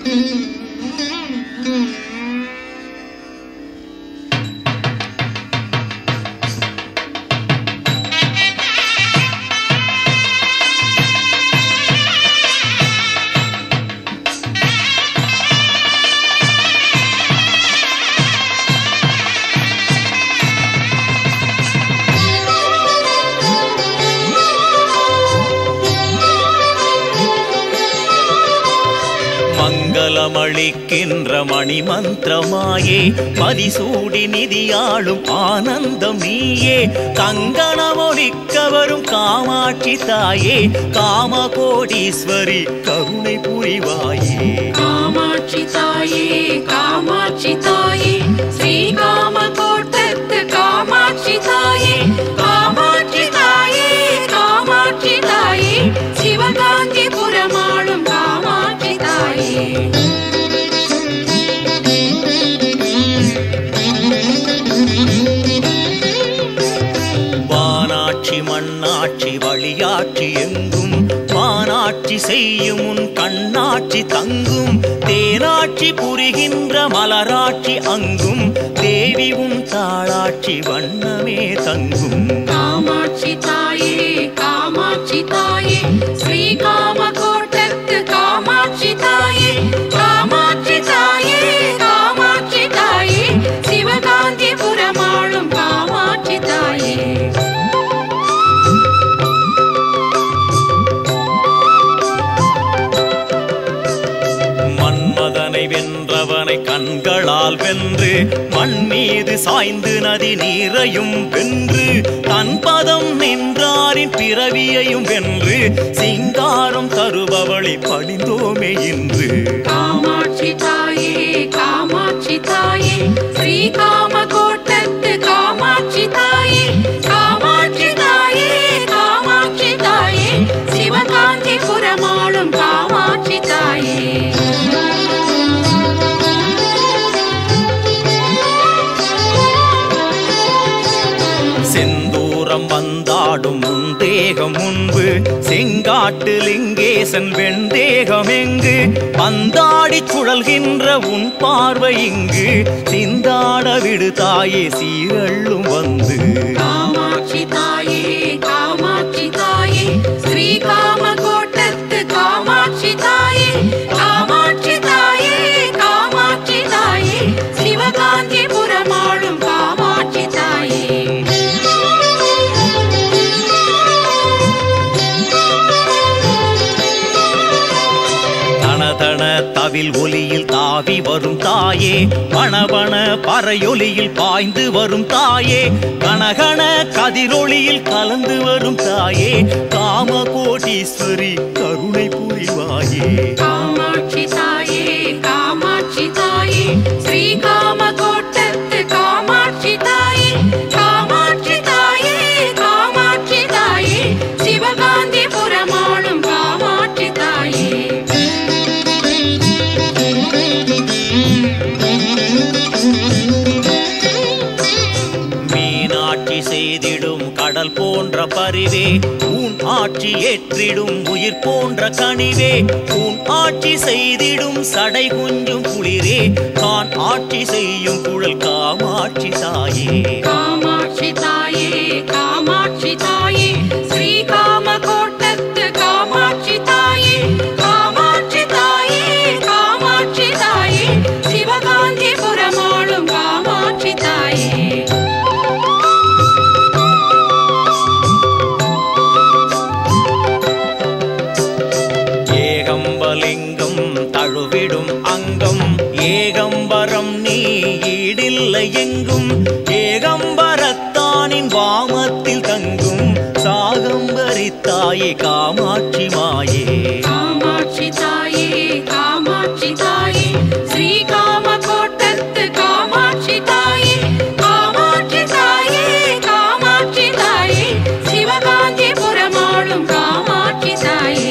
மங்களமளிக்கின்ற மணிமந்திரமாயே பதிசூடி நிதியாளும் ஆனந்தம் நீயே கங்கணமொலிக்க வரும் காமாட்சி தாயே காமகோடீஸ்வரி கருணை புரிவாயே காமாட்சி தாயே காமாட்சி தாயே ஸ்ரீகாம கோட்டத்து காமாட்சி தாயே காமாட்சி தாயே காமாட்சி தாயே சிவகாஞ்சிபுரமாளும் காமாட்சி தாயே வானாட்சி மண்ணாட்சி வழியாட்சி எங்கும் வானாட்சி செய்யும் உன் கண்ணாட்சி தங்கும் தேனாட்சி புரிகின்ற மலராட்சி அங்கும் தேவி உன் தாளாட்சி வண்ணமே தங்கும் காமாட்சி தாயே காமாட்சி தாயே ஸ்ரீகாம கோட்டத்து காமாட்சி தாயே காமாட்சி தாயே காமாட்சி தாயே சிவகாந்திபுரமாளும் காமாட்சி தாயே மன்மதனை வென்றவனை கண்களால் வென்று மண் மீது சாய்ந்து நதி நீரையும் வென்று தன் பதம் நின்றாரின் பிறவியையும் வென்று சிங்காரம் தருபவளை பணிந்தோமே இன்று காமாட்சி தாயே காமாட்சி தாயே ஸ்ரீகாம கோட்டத்து காமாட்சி தாயே காமாட்சி தாயே காமாட்சி தாயே சிவகாந்திபுரமாளும் காமாட்சி தாயே செந்தூரம் வந்தாடும் உன் தேகம் முன்பு செங்காட்டு லிங்கேசன் வெண்தேகம் எங்கு பந்தாடி சுழல்கின்ற உன் பார்வை இங்கு சிந்தாட விடு தாயே சீரள்ளும் வந்து காமாட்சி தாயே காமாட்சி தாயே ஸ்ரீகாம கோட்டத்து காமாட்சி தாயே காமாட்சி தாயே காமாட்சி தாயே சிவகாந்திபுரமாளும் காமாட்சி தாயே தனதன தவில் ஒலியில் தாவி வரும் தாயே பணபண பறையொலியில் பாய்ந்து வரும் தாயே கனகன கதிரொளியில் கலந்து வரும் தாயே காமகோடீஸ்வரி கருணை புரிவாயே காமாட்சி தாயே காமாட்சி தாயே ஸ்ரீகாம கோட்டத்து காமாட்சி தாயே காமாட்சி தாயே காமாட்சி தாயே சிவகாந்திபுரமாளும் காமாட்சி தாயே மீனாட்சி செய்திடும் கடல் போன்ற பரிவே உன் ஆட்சி ஏற்றிடும் உயிர் போன்ற கனிவே உன் ஆட்சி செய்திடும் சடை குஞ்சும் குளிரே தான் ஆட்சி செய்யும் குழல் காமாட்சி தாயே காமாட்சி தாயே காமாட்சி தாயே ஸ்ரீகாம கோட்டத்து காமாட்சி தாயே காமாட்சி தாயே காமாட்சி தாயே சிவகாந்திபுரமாளும் காமாட்சி தாயே ஏகம்பலிங்கம் தழுவிடும் அங்கம் ஏகம்பரம் நீ ஈடில்லை எங்கும் ஏகம்பரத்தானின் வாமத்தில் தங்கும் சாகம்பரித்தாயே காமாட்சி மாயே காமாட்சி தாயே காமாட்சி தாயே ஸ்ரீகாம கோட்டத்து காமாட்சி தாயே காமாட்சி தாயே காமாட்சி தாயே சிவகாந்திபுரமாளும் காமாட்சி தாயே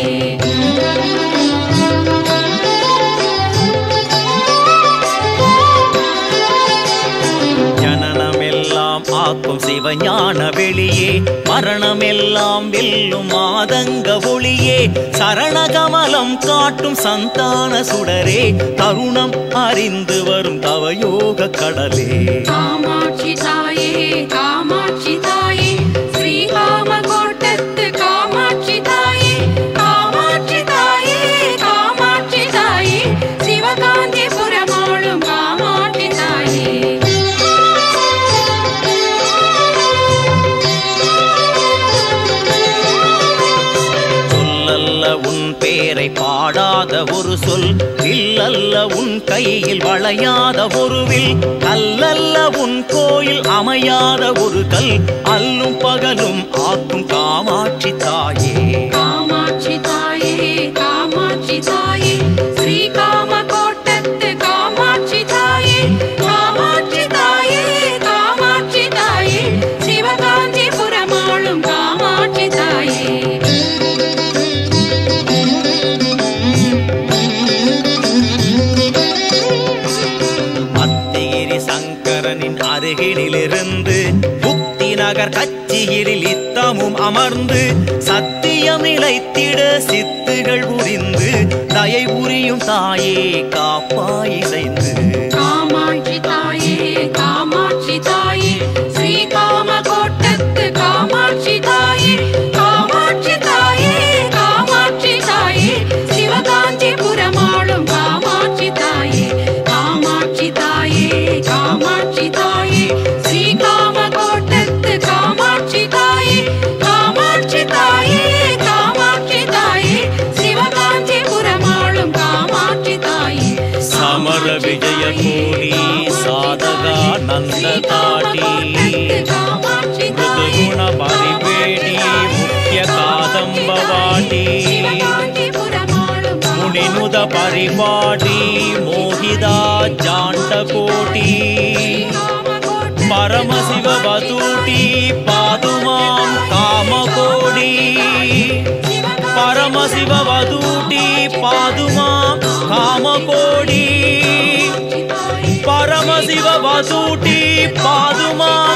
ஜனனமெல்லாம் ஆக்கும் சிவ சிவஞான வெளியே மரணமெல்லாம் வெல்லும் மாதங்க ஒளியே சரணகமலம் காட்டும் சந்தான சுடரே தருணம் அறிந்து வரும் தவயோக கடலே காமாட்சி தாயே காமாட்சி தாயே ஸ்ரீகாமகோட்டத்து காமாட்சி தாயே காமாட்சி தாயே காமாட்சி தாயே சிவகாந்திபுரமாளும் காமாட்சி தாயே சொல்லல்ல உன் பேரை பாடாத ஒரு சொல் இல்லல்ல உன் கையில் வளையாத ஒரு வில் கல்லல்ல உன் கோயில் அமையாத ஒரு கல் அல்லும் பகலும் ஆக்கும் காமாட்சி தாயே காமாட்சி தாயே காமாட்சி தாயே ஸ்ரீகாமகோட்டத்து காமாட்சி தாயே காமாட்சி தாயே காமாட்சி தாயே சிவகாந்திபுரமாளும் காமாட்சி தாயே அத்திகிரி சங்கரனின் அருகிலிருந்து புக்தி நகர் கச்சியிலில் இத்தமும் அமர்ந்து சத்தியம் நிலைத்திட சித்துகள் புரிந்து தயை புரியும் தாயே காப்பாய் செய்து காமாட்சி தாயே காமாட்சி தாயே ஸ்ரீகாமகோட்டத்து காமாட்சி தாயே காமாட்சி தாயே காமாட்சி தாயே சிவகாஞ்சிபுரமாளும் காமாட்சி தாயே காமாட்சி தாயே காமாட்சி தாயே ஸ்ரீகாமகோட்டத்து காமாட்சி தாயே காமாட்சி தாயே காமாட்சி தாயே சிவகாஞ்சிபுரமாளும் காமாட்சி தாயே சமர விஜய கோடி சாதகா நந்த தாட்டி ಮೃದುಗುಣ ಪರಿಬೇಡಿ ಮುಖ್ಯ ಕಾದಂಬವಾಟಿ ಮುನಿನುದ ಪರಿಪಾಟಿ ಮೋಹಿದ ಜಾಂಡಕೋಟಿ ಪರಮಶಿವ ಬತೂಟಿ ಪಾದುಮಾಂ ಕಾಮಕೋಡಿ ಪರಮಶಿವ ವದೂಟಿ ಪಾದುಮಾಂ ಕಾಮಕೋಡಿ ಪರಮಶಿವ ವದೂಟಿ ಪಾದುಮಾಂ